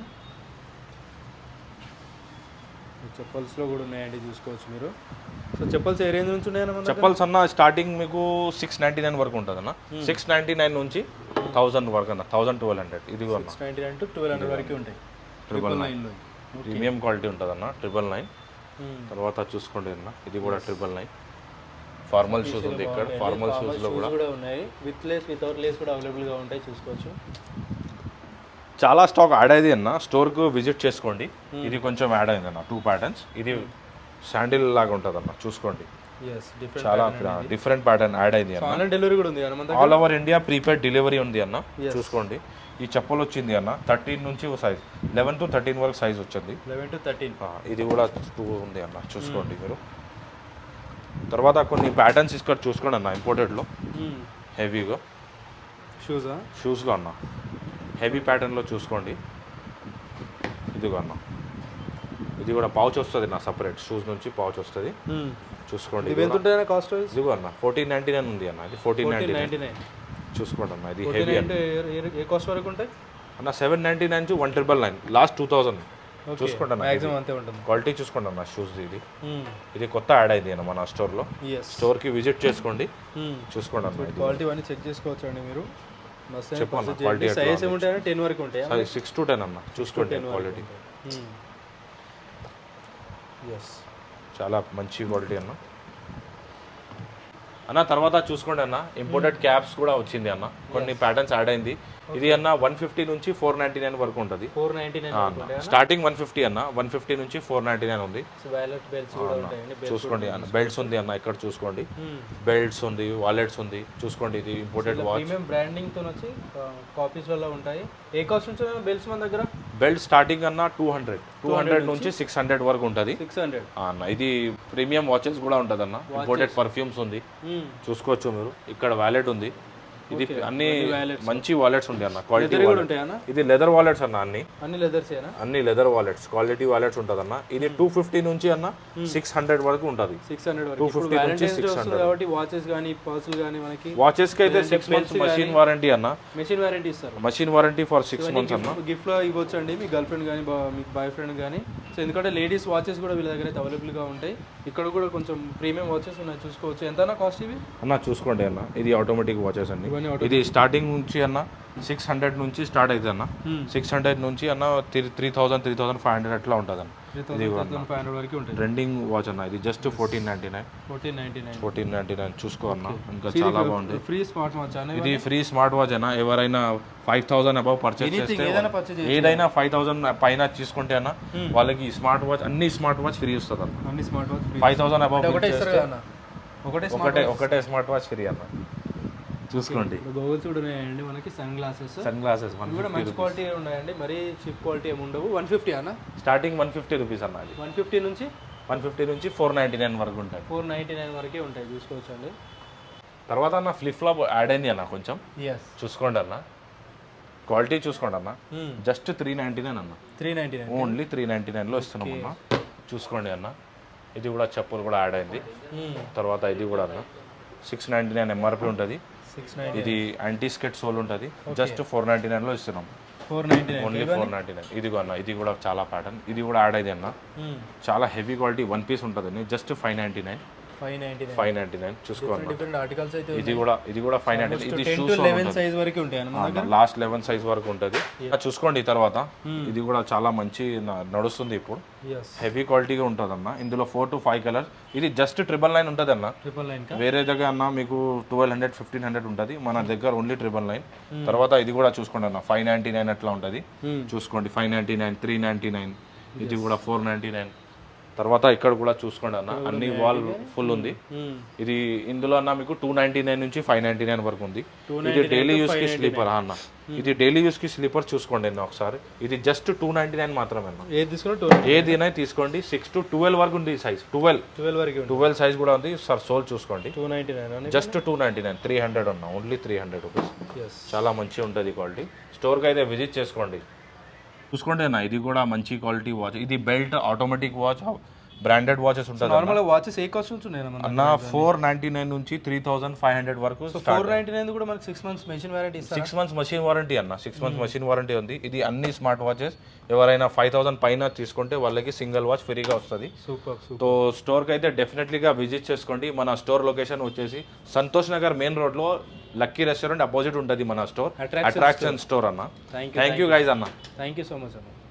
చెప్పల్స్లో కూడా ఉన్నాయండి చూసుకోవచ్చు మీరు సో చెప్పల్స్ ఏ రేంజ్ నుంచి ఉన్నాయన్న మన చెప్పల్స్ అన్న స్టార్టింగ్ మీకు సిక్స్ నైంటీ నైన్ వరకు ఉంటుంది అన్న సిక్స్ నైంటీ నైన్ నుంచి థౌజండ్ వరకు అన్న థౌజండ్ ట్వెల్వ్ హండ్రెడ్ ఇది అన్న six ninety nine to twelve hundred వరకు ఉంటాయి ట్రిపుల్ నైన్లో ప్రీమియం క్వాలిటీ ఉంటుంది అన్న ట్రిపుల్ నైన్ తర్వాత చూసుకోండి అన్న ఇది కూడా ట్రిపుల్ నైన్ ఫార్మల్ షూస్ ఉంది ఇక్కడ ఫార్మల్ షూస్లో కూడా కూడా ఉన్నాయి విత్ లేస్ వితౌట్ లేస్ కూడా అవైలబుల్గా ఉంటాయి చూసుకోవచ్చు చాలా స్టాక్ యాడ్ అయింది అన్న స్టోర్కు విజిట్ చేసుకోండి ఇది కొంచెం యాడ్ అయింది అన్న టూ ప్యాటర్న్స్ ఇది శాండిల్ లాగా ఉంటుంది అన్న చూసుకోండి ఎస్ డిఫరెంట్ చాలా డిఫరెంట్ ప్యాటర్న్ యాడ్ అయింది అన్న ఆన్లైన్ డెలివరీ కూడా ఉంది అన్న మన దగ్గర all over India prepaid delivery ఉంది అన్న చూసుకోండి ఈ చెప్పులు వచ్చింది అన్న థర్టీన్ నుంచి సైజ్ లెవెన్ టు థర్టీన్ వరకు సైజ్ వచ్చింది లెవెన్ టు థర్టీన్ ఆ, ఇది కూడా టూ ఉంది అన్న చూసుకోండి మీరు తర్వాత కొన్ని ప్యాటర్న్స్ ఇక్కడ చూసుకోండి అన్న ఇంపోర్టెడ్లో హెవీగా షూజా షూస్లో అన్న హెవీ ప్యాటర్న్లో చూసుకోండి ఇదిగో అన్న ఇది కూడా పౌచ్ వస్తుంది నా సపరేట్ షూస్ నుంచి పౌచ్ వస్తుంది చూసుకోండి ఇవి ఎంత ఉంటాయన్న కాస్ట్ వైజ్ ఇదిగో అన్న ఫోర్టీన్ నైన్టీ నైన్ ఉంది అన్న ఇది fourteen ninety nine ninety nine చూసుకోండి అన్న ఇది ఫోర్టీన్ హెవీ అంటే ఏ కాస్ట్ వరకు ఉంటాయి అన్న seven ninety nine to one triple nine last two thousand చూసుకోండి అన్న మ్యాక్సిమం అంతే ఉంటుంది క్వాలిటీ చూసుకోండి అన్న షూస్ ఇది ఇది కొత్త యాడ్ అయింది అన్న మన స్టోర్లో ఎస్ స్టోర్కి విజిట్ చేసుకోండి చూసుకోండి అన్న ఇది క్వాలిటీ అన్ని చెక్ చేసుకోవచ్చు అండి మీరు చెప్పన్న క్వాలిటీ సైజ్ ఏముంటాయని టెన్ వరకు ఉంటాయా సిక్స్ టు టెన్ అన్న చూసుకోండి క్వాలిటీ ఎస్ చాలా మంచి క్వాలిటీ అన్న అన్న తర్వాత చూసుకోండి అన్న ఇంపోర్టెడ్ క్యాప్స్ కూడా వచ్చింది అన్న కొన్ని ప్యాటర్న్స్ యాడ్ అయింది ఇది అన్న వన్ ఫిఫ్టీ నుంచి ఫోర్ నైన్టీ నైన్ వరకు ఉంటుంది four ninety nine starting one fifty అన్న వన్ ఫిఫ్టీ నుంచి ఫోర్ నైన్టీ నైన్ ఉంది వ్యాలెట్ బెల్ట్స్ కూడా ఉంటాయండి చూసుకోండి అన్న బెల్ట్స్ ఉంది అన్న ఇక్కడ చూసుకోండి బెల్ట్స్ ఉంది వాలెట్స్ ఉంది చూసుకోండి ఇది ఇంపోర్టెడ్ వాచ్ ప్రీమియం బ్రాండింగ్ తో వచ్చి కాపీస్ వల్ల ఉంటాయి ఏ కాస్ట్ నుంచి బెల్ట్స్ మన దగ్గర బెల్ట్ స్టార్టింగ్ అన్న టూ హండ్రెడ్ టూ హండ్రెడ్ నుంచి సిక్స్ హండ్రెడ్ వరకు ఉంటుంది సిక్స్ హండ్రెడ్ అన్న ఇది ప్రీమియం వాచెస్ కూడా ఉంటుంది అన్న ఇంపోర్టెడ్ పర్ఫ్యూమ్స్ ఉంది చూసుకోవచ్చు మీరు ఇక్కడ వ్యాలెట్ ఉంది ఇది అన్ని మంచి వాలెట్స్ ఉంటాయి అన్న క్వాలిటీ కూడా ఉంటాయన్నా ఇది లెదర్ వాలెట్స్ అన్న అన్ని అన్ని లెదర్స్ ఏనా అన్ని లెదర్ వాలెట్స్ క్వాలిటీ వాలెట్స్ ఉంటుంది అన్న ఇది టూ ఫిఫ్టీ నుంచి అన్న సిక్స్ హండ్రెడ్ వరకు ఉంటుంది సిక్స్ హండ్రెడ్ వరకు టూ ఇప్పుడు ఫిఫ్టీ నుంచి వ్యాలంటైన్స్ డే సిక్స్ వస్తుంది కాబట్టి వాచెస్ కానీ పర్సులు కానీ మనకి వాచెస్ కి అయితే సిక్స్ మంత్స్ మషిన్ వారంటీ అన్న మెషిన్ వారంటీ ఇస్తారు machine warranty for six months అన్న గిఫ్ట్ లో ఇవ్వచ్చు అండి మీ గర్ల్ ఫ్రెండ్ కానీ మీ బాయ్ ఫ్రెండ్ కానీ సో ఎందుకంటే లేడీస్ వాచెస్ కూడా వీళ్ళ దగ్గర అయితే అవైలబుల్ గా ఉంటాయి ఇక్కడ కూడా కొంచెం ప్రీమియం వాచెస్ ఉన్నాయి చూసుకోవచ్చు ఎంతనా కాస్ట్ ఇవి అన్న చూసుకోండి అన్న ఇది ఆటోమేటిక్ వాచెస్ అండి ఇవన్నీ ఇది స్టార్టింగ్ నుంచి అన్న సిక్స్ హండ్రెడ్ నుంచి స్టార్ట్ అవుతుంది అన్న సిక్స్ హండ్రెడ్ నుంచి అన్న three three thousand three thousand five hundred అట్లా ఉంటుంది అన్న త్రీ థౌసండ్ ఫైవ్ హండ్రెడ్ వరకు ఉంటాయి ట్రెండింగ్ వాచ్ అన్న ఇది just fourteen ninety nine fourteen ninety nine fourteen ninety nine చూసుకో అన్న ఇంకా చాలా బాగుంది ఫ్రీ స్మార్ట్ వాచ్ అనేది ఇది ఫ్రీ స్మార్ట్ వాచ్ అన్న ఎవరైనా ఫైవ్ థౌసండ్ అబౌవ్ పర్చేస్ చేస్తే ఏదైనా పర్చేజ్ ఏదైనా ఫైవ్ థౌసండ్ పైన తీసుకుంటే అన్న వాళ్ళకి స్మార్ట్ వాచ్ అన్ని స్మార్ట్ వాచ్ ఫ్రీ వస్తుంది అన్న అన్ని smart watch free five thousand above ఒకటే ఇస్తారు కదా అన్న ఒకటే ఒకటే ఒకటే స్మార్ట్ వాచ్ ఫ్రీ అన్న చూసుకోండి గోగుల్స్ కూడా ఉన్నాయండి మనకి sun glasses sun glasses one ఇవి కూడా మంచి క్వాలిటీ ఉన్నాయండి మరి చీప్ క్వాలిటీ ఏమి ఉండవు వన్ ఫిఫ్టీ అన్న స్టార్టింగ్ వన్ ఫిఫ్టీ రూపీస్ అన్న అది వన్ ఫిఫ్టీ నుంచి వన్ ఫిఫ్టీ నుంచి ఫోర్ నైంటీ నైన్ వరకు ఉంటాయి ఫోర్ నైంటీ నైన్ వరకే ఉంటాయి చూసుకోవచ్చు అండి తర్వాత అన్న ఫ్లిప్ ఫ్లాప్ యాడ్ అయింది అన్న కొంచెం ఎస్ చూసుకోండి అన్న క్వాలిటీ చూసుకోండి అన్న జస్ట్ త్రీ నైంటీ నైన్ అన్న three ninety nine only three ninety నైన్లో ఇస్తున్నాం అన్న చూసుకోండి అన్న ఇది కూడా చెప్పులు కూడా యాడ్ అయింది తర్వాత ఇది కూడా అన్న సిక్స్ నైంటీ నైన్ ఎంఆర్పి ఉంటుంది సిక్స్ నైన్ ఇది యాంటీ స్కెట్ సోల్ ఉంటుంది జస్ట్ ఫోర్ నైంటీ నైన్లో ఇస్తున్నాం four ninety nine only four ninety nine ఇదిగో అన్న ఇది కూడా చాలా ప్యాటర్న్ ఇది కూడా యాడ్ అయింది అన్న చాలా హెవీ క్వాలిటీ వన్ పీస్ ఉంటుంది just five ninety nine five ninety nine five ninety nine చూసుకో అన్న డిఫరెంట్ ఆర్టికల్స్ అయితే ఇది కూడా ఇది కూడా ఫైవ్ నైన్టీ ఇది ten to shoes eleven size వరకు ఉంటాయి అన్న లాస్ట్ లెవెన్ సైజ్ వరకు ఉంటుంది చూసుకోండి ఈ తర్వాత ఇది కూడా చాలా మంచి న- నడుస్తుంది ఇప్పుడు ఎస్ హెవీ క్వాలిటీగా ఉంటుంది అన్న ఇందులో ఫోర్ టు ఫైవ్ కలర్స్ ఇది జస్ట్ ట్రిపుల్ నైన్ ఉంటుంది అన్న ట్రిపుల్ నైన్ కా వేరే దగ్గర అన్న మీకు ట్వెల్వ్ హండ్రెడ్ ఫిఫ్టీన్ హండ్రెడ్ ఉంటుంది మన దగ్గర ఓన్లీ ట్రిపుల్ నైన్ తర్వాత ఇది కూడా చూసుకోండి అన్న ఫైవ్ నైన్టీ నైన్ అట్లా ఉంటుంది చూసుకోండి five ninety nine three ninety nine ఇది కూడా ఫోర్ నైన్టీ నైన్ తర్వాత ఇక్కడ కూడా చూసుకోండి అన్న అన్ని వాల్ ఫుల్ ఉంది ఇది ఇందులో అన్న మీకు టూ నైన్టీ నైన్ నుంచి ఫైవ్ నైన్టీ నైన్ వరకు ఉంది ఇది డైలీ యూస్ కి స్లీపర్ అన్న ఇది డైలీ యూస్ కి స్లీపర్ చూసుకోండి అన్న ఒకసారి ఇది జస్ట్ టూ నైన్టీ నైన్ మాత్రమే అన్న ఏది తీసుకున్నా టూ ఏదైనా తీసుకోండి సిక్స్ టు ట్వెల్వ్ వరకు ఉంది సైజ్ ట్వెల్వ్ ట్వెల్వ్ వరకు ఉంటుంది ట్వెల్వ్ సైజ్ కూడా ఉంది సార్ సోల్ చూసుకోండి టూ నైంటీ నైన్ అని just two ninety nine three hundred ఉన్నా only three hundred rupees yes చాలా మంచిగా ఉంటుంది క్వాలిటీ స్టోర్కి అయితే విజిట్ చేసుకోండి చూసుకోండి అన్న ఇది కూడా మంచి క్వాలిటీ వాచ్ ఇది belt automatic watch branded watches ఉంటుంది నార్మల్ వాచెస్ ఏ కాస్ట్ నుంచి ఉన్నాయి మన అన్న ఫోర్ నైన్టీ నైన్ నుంచి త్రీ థౌసండ్ ఫైవ్ హండ్రెడ్ వరకు ఫోర్ నైంటీ నైన్ కూడా మనకి సిక్స్ మంత్స్ మెషిన్ వారంటీ ఇస్తారు సిక్స్ మంత్స్ మషిన్ వారంటీ అన్న సిక్స్ మంత్స్ మషిన్ వారంటీ ఉంది ఇది అన్ని స్మార్ట్ వాచెస్ ఎవరైనా ఫైవ్ థౌసండ్ పైన తీసుకుంటే వాళ్ళకి సింగిల్ వాచ్ ఫ్రీగా వస్తుంది సూపర్ సూపర్ సో స్టోర్కి అయితే డెఫినెట్లీగా విజిట్ చేసుకోండి మన స్టోర్ లొకేషన్ వచ్చేసి సంతోష్ నగర్ మెయిన్ రోడ్లో లక్కీ రెస్టారెంట్ అపోజిట్ ఉంటుంది మన స్టోర్ Attraction అట్రాక్షన్ స్టోర్ అన్న thank you thank you guys అన్న థ్యాంక్ యూ సో మచ్ అన్న